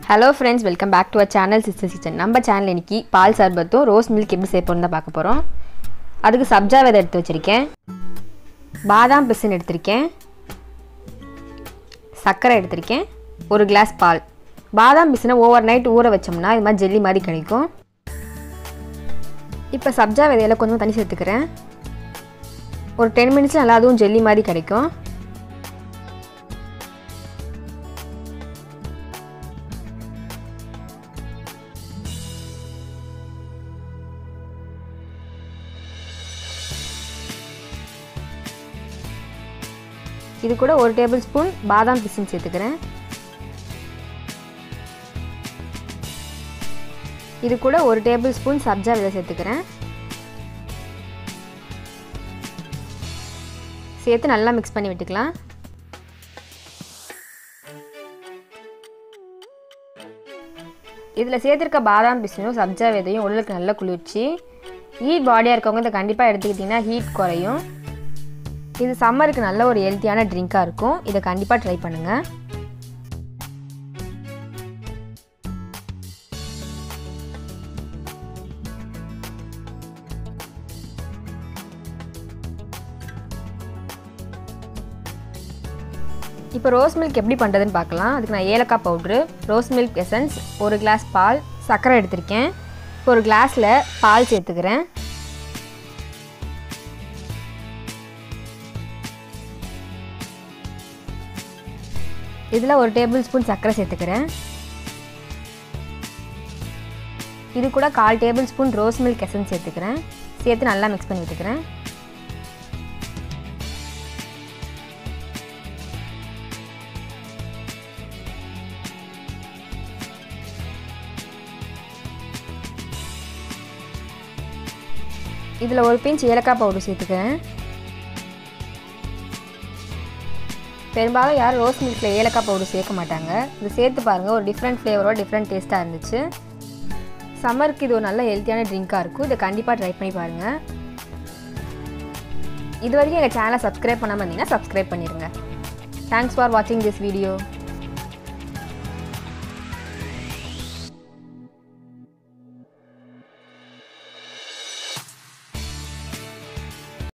hello friends welcome back to a channel sister kitchen நம்ம channel இன்னைக்கு பால் சர்பத்தும் rose milk எப்படி செய்யப்போன்னு தான் பார்க்க போகிறோம் அதுக்கு சப்ஜா விதை எடுத்து வச்சுருக்கேன் பாதாம் பிசின் எடுத்திருக்கேன் சர்க்கரை எடுத்திருக்கேன் ஒரு கிளாஸ் பால் பாதாம் பிசினை ஓவர் நைட் ஊற வச்சோம்னா இது மாதிரி ஜெல்லி மாதிரி கிடைக்கும் இப்போ சப்ஜா விதையில கொஞ்சம் தண்ணி சேர்த்துக்கிறேன் ஒரு டென் மினிட்ஸில் நல்லா அதுவும் ஜெல்லி மாதிரி கிடைக்கும் இது கூட ஒரு டேபிள் ஸ்பூன் பாதாம் பிசின் சேர்த்துக்கிறேன் இது கூட ஒரு டேபிள் ஸ்பூன் சப்ஜா விதை சேர்த்துக்கிறேன் சேர்த்து நல்லா மிக்ஸ் பண்ணி விட்டுக்கலாம் இதில் சேர்த்துருக்க பாதாம் பிசினும் சப்ஜா விதையும் உடலுக்கு நல்ல குளிர்ச்சி ஹீட் பாடியாக இருக்கவங்க இதை கண்டிப்பாக எடுத்துக்கிட்டிங்கன்னா ஹீட் குறையும் இது சம்மருக்கு நல்ல ஒரு ஹெல்த்தியான ட்ரிங்காக இருக்கும் இதை கண்டிப்பாக ட்ரை பண்ணுங்கள் இப்போ ரோஸ் மில்க் எப்படி பண்ணுறதுன்னு பார்க்கலாம் அதுக்கு நான் ஏலக்காய் பவுட்ரு ரோஸ் மில்க் எசன்ஸ் ஒரு கிளாஸ் பால் சர்க்கரை எடுத்திருக்கேன் இப்போ ஒரு கிளாஸில் பால் சேர்த்துக்கிறேன் இதில் ஒரு டேபிள் ஸ்பூன் சர்க்கரை சேர்த்துக்கிறேன் இது கூட கால் tablespoon rose milk essence சேர்த்துக்கிறேன் சேர்த்து நல்லா மிக்ஸ் பண்ணி விட்டுக்கிறேன் இதில் ஒரு பிஞ்ச் ஏலக்காய் பவுடர் சேர்த்துக்கிறேன் பெரும்பாலும் யாரும் ரோஸ் மில்கில் ஏலக்காய் பவுடர் சேர்க்க மாட்டாங்க இது சேர்த்து பாருங்கள் ஒரு டிஃப்ரெண்ட் ஃப்ளேவரோட டிஃப்ரெண்ட் டேஸ்ட்டாக இருந்துச்சு சம்மருக்கு இது ஒரு நல்ல ஹெல்த்தியான ட்ரிங்காக இருக்கும் இதை கண்டிப்பாக ட்ரை பண்ணி பாருங்கள் இது வரைக்கும் எங்கள் சேனலை சப்ஸ்கிரைப் பண்ணாமல் இருந்தீங்கன்னா சப்ஸ்கிரைப் பண்ணிடுங்க தேங்க்ஸ் ஃபார் வாட்சிங் திஸ் வீடியோ